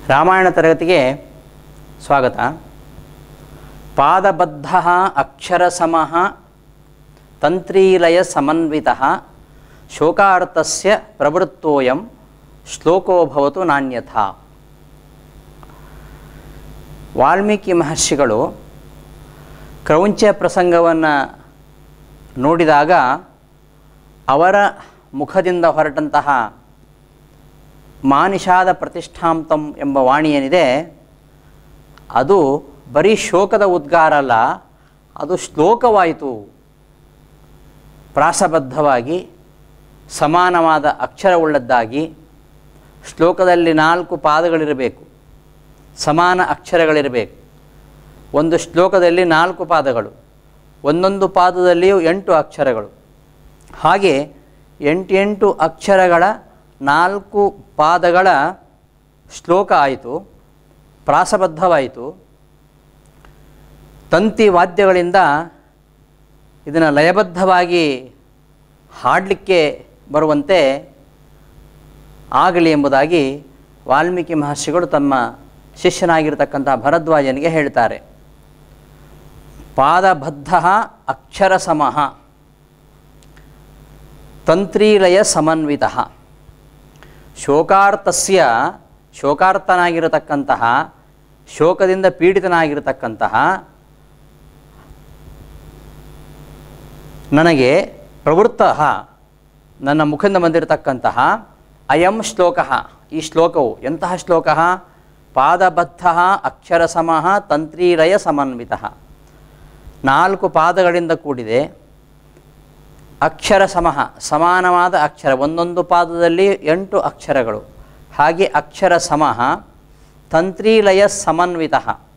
ರಾಮಾಯಣ ತರಗತಿಗೆ ಸ್ವಾಗತ ಪಾದಬದ್ಧ ಅಕ್ಷರಸಮಃ ತಂತ್ರೀಲಯ ಸಮನ್ವಿತ ಶೋಕಾರ್ಥಸ್ಯ ಪ್ರವೃತ್ತೋಯಂ ಶ್ಲೋಕೋ ಭವತು ನಾಣ್ಯಥಾ ವಾಲ್ಮೀಕಿ ಮಹರ್ಷಿಗಳು ಕ್ರೌಂಚ ಪ್ರಸಂಗವನ್ನು ನೋಡಿದಾಗ ಅವರ ಮುಖದಿಂದ ಹೊರಟಂತಹ ಮಾನಿಷಾದ ಪ್ರತಿಷ್ಠಾಂತಂ ಎಂಬ ವಾಣಿ ಏನಿದೆ ಅದು ಬರೀ ಶೋಕದ ಉದ್ಗಾರ ಅಲ್ಲ ಅದು ಶ್ಲೋಕವಾಯಿತು ಪ್ರಾಸಬದ್ಧವಾಗಿ ಸಮಾನವಾದ ಅಕ್ಷರವುಳ್ಳದ್ದಾಗಿ ಶ್ಲೋಕದಲ್ಲಿ ನಾಲ್ಕು ಪಾದಗಳಿರಬೇಕು ಸಮಾನ ಅಕ್ಷರಗಳಿರಬೇಕು ಒಂದು ಶ್ಲೋಕದಲ್ಲಿ ನಾಲ್ಕು ಪಾದಗಳು ಒಂದೊಂದು ಪಾದದಲ್ಲಿಯೂ ಎಂಟು ಅಕ್ಷರಗಳು ಹಾಗೆ ಎಂಟೆಂಟು ಅಕ್ಷರಗಳ ನಾಲ್ಕು ಪಾದಗಳ ಶ್ಲೋಕ ಆಯಿತು ಪ್ರಾಸಬದ್ಧವಾಯಿತು ತಂತಿ ವಾದ್ಯಗಳಿಂದ ಇದನ್ನು ಲಯಬದ್ಧವಾಗಿ ಹಾಡಲಿಕ್ಕೆ ಬರುವಂತೆ ಆಗಲಿ ಎಂಬುದಾಗಿ ವಾಲ್ಮೀಕಿ ಮಹರ್ಷಿಗಳು ತಮ್ಮ ಶಿಷ್ಯನಾಗಿರ್ತಕ್ಕಂಥ ಭರದ್ವಾಜನಿಗೆ ಹೇಳ್ತಾರೆ ಪಾದಬದ್ಧ ಅಕ್ಷರ ಸಮಃ ತಂತ್ರೀಲಯ ಸಮನ್ವಿತ ಶೋಕಾರ್ಥಸ್ಯ ಶೋಕಾರ್ಥನಾಗಿರತಕ್ಕಂತಹ ಶೋಕದಿಂದ ಪೀಡಿತನಾಗಿರತಕ್ಕಂತಹ ನನಗೆ ಪ್ರವೃತ್ತ ನನ್ನ ಮುಖದಿಂದ ಬಂದಿರತಕ್ಕಂತಹ ಅಯಂ ಶ್ಲೋಕ ಈ ಶ್ಲೋಕವು ಎಂತಹ ಶ್ಲೋಕ ಪಾದಬದ್ಧ ಅಕ್ಷರಸಮಃ ತಂತ್ರೀಲಯ ಸಮನ್ವಿತ ನಾಲ್ಕು ಪಾದಗಳಿಂದ ಕೂಡಿದೆ ಅಕ್ಷರ ಸಮಃ ಸಮಾನವಾದ ಅಕ್ಷರ ಒಂದೊಂದು ಪಾದದಲ್ಲಿ ಎಂಟು ಅಕ್ಷರಗಳು ಹಾಗೆ ಅಕ್ಷರ ಸಮಃ ತಂತ್ರೀಲಯ ಸಮನ್ವಿತ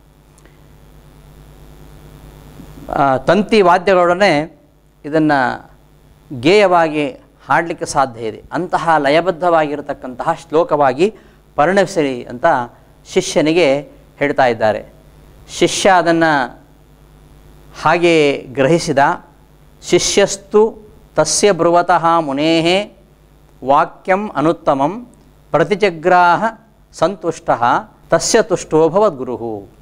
ತಂತಿ ವಾದ್ಯಗಳೊಡನೆ ಇದನ್ನು ಗೇಯವಾಗಿ ಹಾಡಲಿಕ್ಕೆ ಸಾಧ್ಯ ಇದೆ ಅಂತಹ ಲಯಬದ್ಧವಾಗಿರತಕ್ಕಂತಹ ಶ್ಲೋಕವಾಗಿ ಪರಿಣಮಿಸಲಿ ಅಂತ ಶಿಷ್ಯನಿಗೆ ಹೇಳ್ತಾ ಇದ್ದಾರೆ ಶಿಷ್ಯ ಅದನ್ನು ಹಾಗೆ ಗ್ರಹಿಸಿದ ಶಿಷ್ಯಸ್ತು ತಸ್ಯ ಬ್ರುವತಃ ಮುನೇಃ ವಾಕ್ಯಂ ಅನುತ್ತಮಂ ಪ್ರತಿಜಗ್ರಾಹ ಸಂತುಷ್ಟ ತಸ್ಯ ತುಷ್ಟೋ ಭವದ್ಗುರು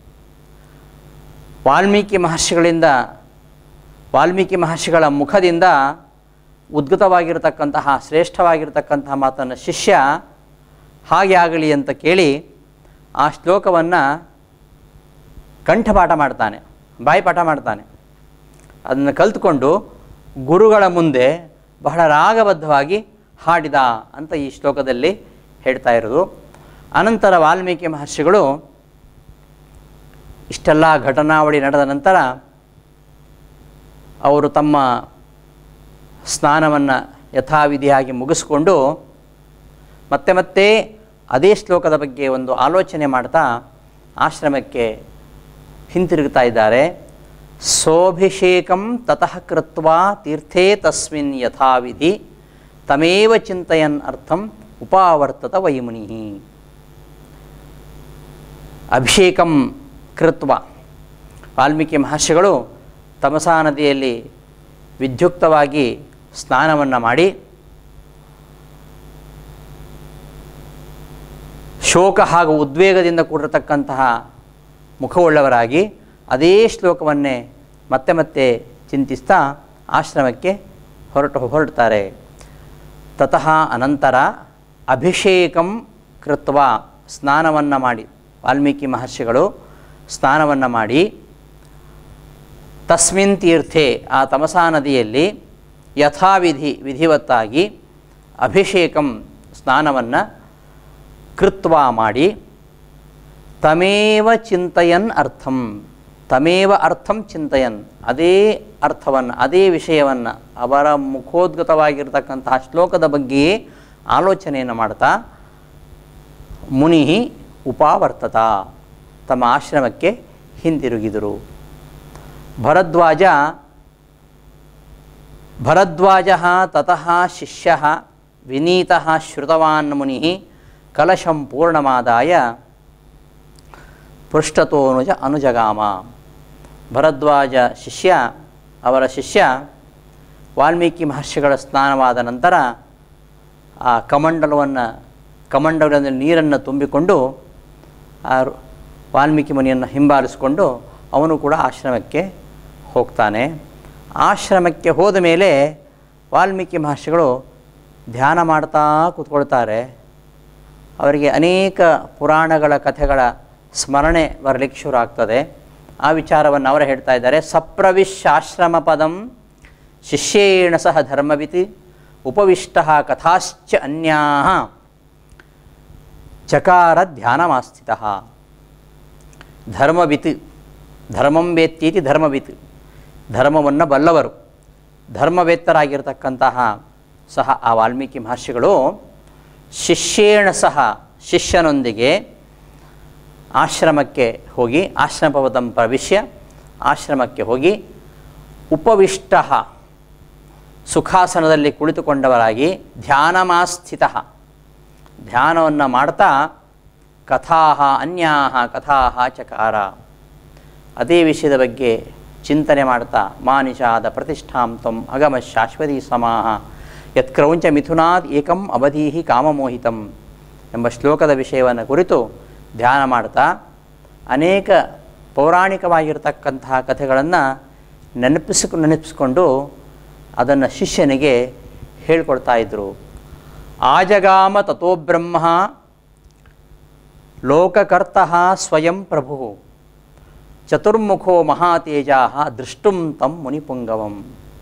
ವಾಲ್ಮೀಕಿ ಮಹರ್ಷಿಗಳಿಂದ ವಾಲ್ಮೀಕಿ ಮಹರ್ಷಿಗಳ ಮುಖದಿಂದ ಉದ್ಗತವಾಗಿರತಕ್ಕಂತಹ ಶ್ರೇಷ್ಠವಾಗಿರತಕ್ಕಂತಹ ಮಾತನ್ನು ಶಿಷ್ಯ ಹಾಗೆ ಆಗಲಿ ಅಂತ ಕೇಳಿ ಆ ಶ್ಲೋಕವನ್ನು ಕಂಠಪಾಠ ಮಾಡ್ತಾನೆ ಬಾಯಿಪಾಠ ಮಾಡ್ತಾನೆ ಅದನ್ನು ಕಲ್ತ್ಕೊಂಡು ಗುರುಗಳ ಮುಂದೆ ಬಹಳ ರಾಗಬದ್ಧವಾಗಿ ಹಾಡಿದ ಅಂತ ಈ ಶ್ಲೋಕದಲ್ಲಿ ಹೇಳ್ತಾ ಇರೋದು ಅನಂತರ ವಾಲ್ಮೀಕಿ ಮಹರ್ಷಿಗಳು ಇಷ್ಟೆಲ್ಲ ಘಟನಾವಳಿ ನಡೆದ ನಂತರ ಅವರು ತಮ್ಮ ಸ್ನಾನವನ್ನು ಯಥಾವಿಧಿಯಾಗಿ ಮುಗಿಸ್ಕೊಂಡು ಮತ್ತೆ ಮತ್ತೆ ಅದೇ ಶ್ಲೋಕದ ಬಗ್ಗೆ ಒಂದು ಆಲೋಚನೆ ಮಾಡ್ತಾ ಆಶ್ರಮಕ್ಕೆ ಹಿಂತಿರುಗ್ತಾ ಇದ್ದಾರೆ ಸೋಭಿಷೇಕಂ ತತಃ ಕೃತ್ವಾ ತೀರ್ಥೇ ತಸ್ಮಿನ್ ಯಥಾವಿಧಿ ತಮೇವ ಚಿಂತಯನ್ ಅರ್ಥಂ ಉಪಾವರ್ತತ ವೈಮುನಿ ಅಭಿಷೇಕಂ ಕೃತ್ವ ವಾಲ್ಮೀಕಿ ಮಹರ್ಷಿಗಳು ತಮಸಾ ನದಿಯಲ್ಲಿ ವಿದ್ಯುಕ್ತವಾಗಿ ಸ್ನಾನವನ್ನು ಮಾಡಿ ಶೋಕ ಹಾಗೂ ಉದ್ವೇಗದಿಂದ ಕೂಡಿರತಕ್ಕಂತಹ ಮುಖವುಳ್ಳವರಾಗಿ ಅದೇ ಶ್ಲೋಕವನ್ನೇ ಮತ್ತೆ ಮತ್ತೆ ಚಿಂತಿಸ್ತಾ ಆಶ್ರಮಕ್ಕೆ ಹೊರಟು ಹೊರಡ್ತಾರೆ ತತಃ ಅನಂತರ ಅಭಿಷೇಕಂ ಕೃತ್ವ ಸ್ನಾನವನ್ನು ಮಾಡಿ ವಾಲ್ಮೀಕಿ ಮಹರ್ಷಿಗಳು ಸ್ನಾನವನ್ನು ಮಾಡಿ ತಸ್ಮಿನ್ ತೀರ್ಥೆ ಆ ತಮಸಾ ನದಿಯಲ್ಲಿ ಯಥಾವಿಧಿ ವಿಧಿವತ್ತಾಗಿ ಅಭಿಷೇಕಂ ಸ್ನಾನವನ್ನು ಕೃತ್ವ ಮಾಡಿ ತಮೇವ ಚಿಂತಯನ್ ಅರ್ಥಂ ತಮೇವ ಅರ್ಥಂ ಚಿಂತಯನ್ ಅದೇ ಅರ್ಥವನ್ನು ಅದೇ ವಿಷಯವನ್ನು ಅವರ ಮುಖೋದ್ಗತವಾಗಿರ್ತಕ್ಕಂತಹ ಶ್ಲೋಕದ ಬಗ್ಗೆಯೇ ಆಲೋಚನೆಯನ್ನು ಮಾಡ್ತಾ ಮುನಿ ಉಪಾವರ್ತತ ತಮ್ಮ ಆಶ್ರಮಕ್ಕೆ ಹಿಂದಿರುಗಿದರು ಭರದ್ವಾಜ ಭರದ್ವಾಜ ತತಃ ಶಿಷ್ಯ ವಿನೀತ ಶ್ರುತವಾನ್ ಮುನಿ ಕಲಶಂ ಪೂರ್ಣಮಾದಾಯ ಪೃಷ್ಠತೋನುಜ ಅನುಜಗಾಮ ಭರದ್ವಾಜ ಶಿಷ್ಯ ಅವರ ಶಿಷ್ಯ ವಾಲ್ಮೀಕಿ ಮಹರ್ಷಿಗಳ ಸ್ನಾನವಾದ ನಂತರ ಆ ಕಮಂಡಲವನ್ನು ಕಮಂಡಲದ ನೀರನ್ನು ತುಂಬಿಕೊಂಡು ಆ ರು- ವಾಲ್ಮೀಕಿ ಮುನಿಯನ್ನು ಹಿಂಬಾಲಿಸಿಕೊಂಡು ಅವನು ಕೂಡ ಆಶ್ರಮಕ್ಕೆ ಹೋಗ್ತಾನೆ ಆಶ್ರಮಕ್ಕೆ ಹೋದ ಮೇಲೆ ವಾಲ್ಮೀಕಿ ಮಹರ್ಷಿಗಳು ಧ್ಯಾನ ಮಾಡ್ತಾ ಕೂತ್ಕೊಳ್ತಾರೆ ಅವರಿಗೆ ಅನೇಕ ಪುರಾಣಗಳ ಕಥೆಗಳ ಸ್ಮರಣೆ ಬರಲಿಕ್ಕೆ ಶುರು ಆಗ್ತದೆ ಆ ವಿಚಾರವನ್ನು ಅವರು ಹೇಳ್ತಾ ಇದ್ದಾರೆ ಸಪ್ರವಿಶ್ಯಾಶ್ರಮ ಪದಂ ಶಿಷ್ಯೇಣ ಸಹ ಧರ್ಮವಿತಿ ಉಪವಿಷ್ಟ ಕಥಾಶ್ಚ ಅನ್ಯಾ ಚಕಾರ ಧ್ಯಾನಮಾಸ್ಥಿತ ಧರ್ಮವಿತ್ ಧರ್ಮಂ ವೇತ್ತೀತಿ ಧರ್ಮವಿತ್ ಧರ್ಮವನ್ನು ಬಲ್ಲವರು ಧರ್ಮವೇತ್ತರಾಗಿರ್ತಕ್ಕಂತಹ ಸಹ ಆ ವಾಲ್ಮೀಕಿ ಮಹರ್ಷಿಗಳು ಶಿಷ್ಯೇಣ ಸಹ ಶಿಷ್ಯನೊಂದಿಗೆ ಆಶ್ರಮಕ್ಕೆ ಹೋಗಿ ಆಶ್ರಮಪದಂ ಪ್ರವಿಶ್ಯ ಆಶ್ರಮಕ್ಕೆ ಹೋಗಿ ಉಪವಿಷ್ಟ ಸುಖಾಸನದಲ್ಲಿ ಕುಳಿತುಕೊಂಡವರಾಗಿ ಧ್ಯಾನಮಾಸ್ಥಿತ ಧ್ಯಾನವನ್ನು ಮಾಡ್ತಾ ಕಥಾ ಅನ್ಯಾ ಕಥಾ ಚಕಾರ ಅದೇ ವಿಷಯದ ಬಗ್ಗೆ ಚಿಂತನೆ ಮಾಡ್ತಾ ಮಾನಿಷಾದ ಪ್ರತಿಷ್ಠಾಂ ತ್ವಂ ಅಗಮ ಶಾಶ್ವತಿ ಸಮಾಹ ಯತ್ಕ್ರೌಂಚ ಮಿಥುನಾದ್ ಏಕಂ ಅವಧೀಹಿ ಕಾಮಮೋಹಿತಂ ಎಂಬ ಶ್ಲೋಕದ ವಿಷಯವನ್ನು ಕುರಿತು ಧ್ಯಾನ ಮಾಡ್ತಾ ಅನೇಕ ಪೌರಾಣಿಕವಾಗಿರ್ತಕ್ಕಂತಹ ಕಥೆಗಳನ್ನು ನೆನಪಿಸಿಕೊ ನೆನಪಿಸ್ಕೊಂಡು ಅದನ್ನು ಶಿಷ್ಯನಿಗೆ ಹೇಳ್ಕೊಡ್ತಾ ಇದ್ದರು ಆಜಗಾಮ ತಥೋ ಬ್ರಹ್ಮ ಲೋಕಕರ್ತಃ ಸ್ವಯಂ ಪ್ರಭು ಚತುರ್ಮುಖೋ ಮಹಾತೇಜಾ ದೃಷ್ಟುಂ ತಂ ಮುನಿಪುಂಗವಂ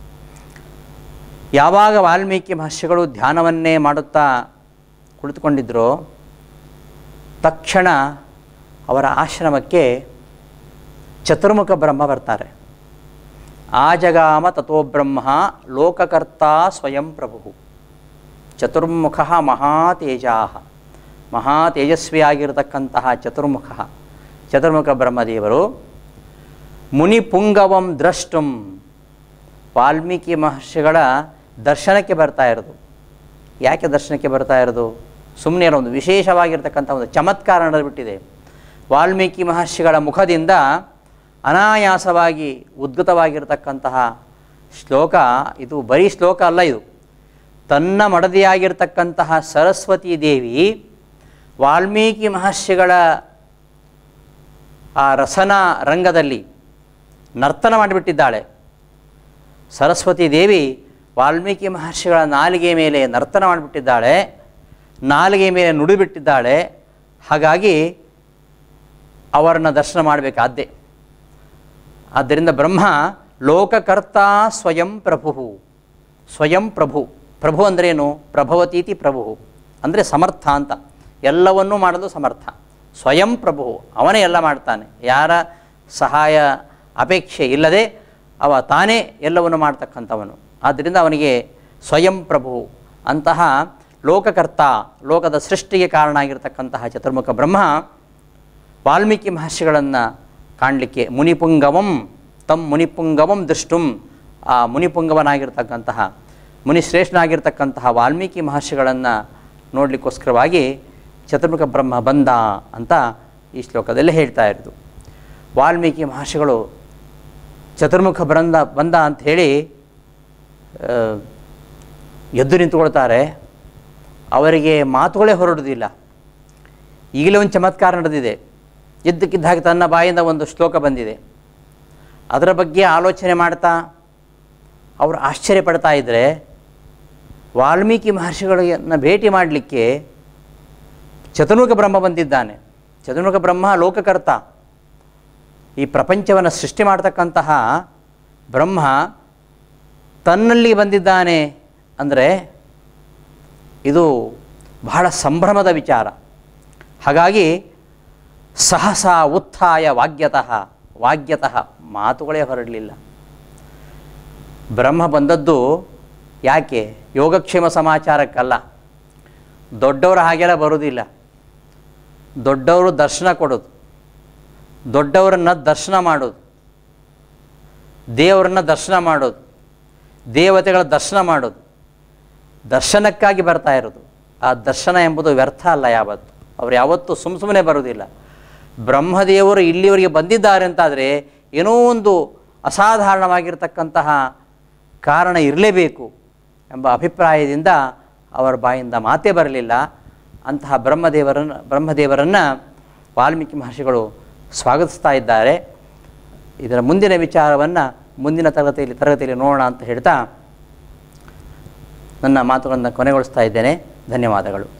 ಯಾವಾಗ ವಾಲ್ಮೀಕಿ ಮಹರ್ಷಿಗಳು ಧ್ಯಾನವನ್ನೇ ಮಾಡುತ್ತಾ ಕುಳಿತುಕೊಂಡಿದ್ದರೋ ತಕ್ಷಣ ಅವರ ಆಶ್ರಮಕ್ಕೆ ಚತುರ್ಮುಖ ಬ್ರಹ್ಮ ಬರ್ತಾರೆ ಆಜಗಾಮ ತಥೋ ಬ್ರಹ್ಮ ಲೋಕಕರ್ತ ಸ್ವಯಂ ಪ್ರಭು ಚತುರ್ಮುಖ ಮಹಾತೇಜಾ ಮಹಾತೇಜಸ್ವಿಯಾಗಿರತಕ್ಕಂತಹ ಚತುರ್ಮುಖ ಚತುರ್ಮುಖ ಬ್ರಹ್ಮದೇವರು ಮುನಿಪುಂಗವಂ ದ್ರಷ್ಟುಂ ವಾಲ್ಮೀಕಿ ಮಹರ್ಷಿಗಳ ದರ್ಶನಕ್ಕೆ ಬರ್ತಾ ಇರೋದು ಯಾಕೆ ದರ್ಶನಕ್ಕೆ ಬರ್ತಾ ಇರೋದು ಸುಮ್ಮನೆ ಒಂದು ವಿಶೇಷವಾಗಿರ್ತಕ್ಕಂಥ ಒಂದು ಚಮತ್ಕಾರ ನಡೆದುಬಿಟ್ಟಿದೆ ವಾಲ್ಮೀಕಿ ಮಹರ್ಷಿಗಳ ಮುಖದಿಂದ ಅನಾಯಾಸವಾಗಿ ಉದ್ಗತವಾಗಿರ್ತಕ್ಕಂತಹ ಶ್ಲೋಕ ಇದು ಬರೀ ಶ್ಲೋಕ ಅಲ್ಲ ಇದು ತನ್ನ ಮಡದಿಯಾಗಿರ್ತಕ್ಕಂತಹ ಸರಸ್ವತೀ ದೇವಿ ವಾಲ್ಮೀಕಿ ಮಹರ್ಷಿಗಳ ಆ ರಸನ ರಂಗದಲ್ಲಿ ನರ್ತನ ಮಾಡಿಬಿಟ್ಟಿದ್ದಾಳೆ ಸರಸ್ವತಿ ದೇವಿ ವಾಲ್ಮೀಕಿ ಮಹರ್ಷಿಗಳ ನಾಲಿಗೆ ಮೇಲೆ ನರ್ತನ ಮಾಡಿಬಿಟ್ಟಿದ್ದಾಳೆ ನಾಲಿಗೆ ಮೇಲೆ ನುಡಿಬಿಟ್ಟಿದ್ದಾಳೆ ಹಾಗಾಗಿ ಅವರನ್ನು ದರ್ಶನ ಮಾಡಬೇಕಾದ್ದೆ ಆದ್ದರಿಂದ ಬ್ರಹ್ಮ ಲೋಕಕರ್ತ ಸ್ವಯಂ ಪ್ರಭು ಸ್ವಯಂ ಪ್ರಭು ಪ್ರಭು ಅಂದ್ರೇನು ಪ್ರಭವತೀತಿ ಪ್ರಭು ಅಂದರೆ ಸಮರ್ಥ ಅಂತ ಎಲ್ಲವನ್ನೂ ಮಾಡಲು ಸಮರ್ಥ ಸ್ವಯಂ ಪ್ರಭು ಅವನೇ ಎಲ್ಲ ಮಾಡ್ತಾನೆ ಯಾರ ಸಹಾಯ ಅಪೇಕ್ಷೆ ಇಲ್ಲದೆ ಅವ ತಾನೇ ಎಲ್ಲವನ್ನು ಮಾಡ್ತಕ್ಕಂಥವನು ಆದ್ದರಿಂದ ಅವನಿಗೆ ಸ್ವಯಂ ಪ್ರಭು ಅಂತಹ ಲೋಕಕರ್ತ ಲೋಕದ ಸೃಷ್ಟಿಗೆ ಕಾರಣ ಆಗಿರತಕ್ಕಂತಹ ಚತುರ್ಮುಖ ಬ್ರಹ್ಮ ವಾಲ್ಮೀಕಿ ಮಹರ್ಷಿಗಳನ್ನು ಕಾಣಲಿಕ್ಕೆ ಮುನಿಪುಂಗವಂ ತಮ್ ಮುನಿಪುಂಗವಂ ದೃಷ್ಟುಂ ಆ ಮುನಿಪುಂಗವನಾಗಿರ್ತಕ್ಕಂತಹ ಮುನಿಶ್ರೇಷ್ಠನಾಗಿರ್ತಕ್ಕಂತಹ ವಾಲ್ಮೀಕಿ ಮಹರ್ಷಿಗಳನ್ನು ನೋಡಲಿಕ್ಕೋಸ್ಕರವಾಗಿ ಚತುರ್ಮುಖ ಬ್ರಹ್ಮ ಬಂದ ಅಂತ ಈ ಶ್ಲೋಕದಲ್ಲಿ ಹೇಳ್ತಾ ಇರೋದು ವಾಲ್ಮೀಕಿ ಮಹರ್ಷಿಗಳು ಚತುರ್ಮುಖ ಬಂದ ಬಂದ ಅಂತ ಹೇಳಿ ಆ, ಎದ್ದು ನಿಂತುಕೊಳ್ತಾರೆ ಅವರಿಗೆ ಮಾತುಗಳೇ ಹೊರಡುವುದಿಲ್ಲ ಈಗಲೇ ಒಂದು ಚಮತ್ಕಾರ ನಡೆದಿದೆ ಇದ್ದಕ್ಕಿದ್ದ ಹಾಗೆ ತನ್ನ ಬಾಯಿಂದ ಒಂದು ಶ್ಲೋಕ ಬಂದಿದೆ ಅದರ ಬಗ್ಗೆ ಆಲೋಚನೆ ಮಾಡ್ತಾ ಅವರು ಆಶ್ಚರ್ಯ ಪಡ್ತಾ ಇದ್ದರೆ ವಾಲ್ಮೀಕಿ ಮಹರ್ಷಿಗಳನ್ನು ಭೇಟಿ ಮಾಡಲಿಕ್ಕೆ ಚತುರ್ಮುಖ ಬ್ರಹ್ಮ ಬಂದಿದ್ದಾನೆ ಚತುರ್ಮುಖ ಬ್ರಹ್ಮ ಲೋಕಕರ್ತ ಈ ಪ್ರಪಂಚವನ್ನು ಸೃಷ್ಟಿ ಮಾಡ್ತಕ್ಕಂತಹ ಬ್ರಹ್ಮ ತನ್ನಲ್ಲಿ ಬಂದಿದ್ದಾನೆ ಅಂದರೆ ಇದು ಬಹಳ ಸಂಭ್ರಮದ ವಿಚಾರ ಹಾಗಾಗಿ ಸಹಸಾ ಉತ್ಥಾಯ ವಾಗ್ಯತಃ ವಾಗ್ಯತಃ ಮಾತುಗಳೇ ಹೊರಡಲಿಲ್ಲ ಬ್ರಹ್ಮ ಬಂದದ್ದು ಯಾಕೆ ಯೋಗಕ್ಷೇಮ ಸಮಾಚಾರಕ್ಕಲ್ಲ ದೊಡ್ಡವರು ಹಾಗೆಲ್ಲ ಬರೋದಿಲ್ಲ ದೊಡ್ಡವರು ದರ್ಶನ ಕೊಡೋದು ದೊಡ್ಡವರನ್ನು ದರ್ಶನ ಮಾಡೋದು ದೇವರನ್ನ ದರ್ಶನ ಮಾಡೋದು ದೇವತೆಗಳ ದರ್ಶನ ಮಾಡೋದು ದರ್ಶನಕ್ಕಾಗಿ ಬರ್ತಾ ಇರೋದು ಆ ದರ್ಶನ ಎಂಬುದು ವ್ಯರ್ಥ ಅಲ್ಲ ಯಾವತ್ತು ಅವ್ರು ಯಾವತ್ತೂ ಸುಮ್ಮ ಸುಮ್ಮನೆ ಬರುವುದಿಲ್ಲ ಬ್ರಹ್ಮದೇವರು ಇಲ್ಲಿವರೆಗೆ ಬಂದಿದ್ದಾರೆ ಅಂತಾದರೆ ಏನೋ ಒಂದು ಅಸಾಧಾರಣವಾಗಿರ್ತಕ್ಕಂತಹ ಕಾರಣ ಇರಲೇಬೇಕು ಎಂಬ ಅಭಿಪ್ರಾಯದಿಂದ ಅವರ ಬಾಯಿಂದ ಮಾತೇ ಬರಲಿಲ್ಲ ಅಂತಹ ಬ್ರಹ್ಮದೇವರನ್ನು ಬ್ರಹ್ಮದೇವರನ್ನು ವಾಲ್ಮೀಕಿ ಮಹರ್ಷಿಗಳು ಸ್ವಾಗತಿಸ್ತಾ ಇದ್ದಾರೆ ಇದರ ಮುಂದಿನ ವಿಚಾರವನ್ನು ಮುಂದಿನ ತರಗತಿಯಲ್ಲಿ ತರಗತಿಯಲ್ಲಿ ನೋಡೋಣ ಅಂತ ಹೇಳ್ತಾ ನನ್ನ ಮಾತುಗಳನ್ನು ಕೊನೆಗೊಳಿಸ್ತಾ ಇದ್ದೇನೆ ಧನ್ಯವಾದಗಳು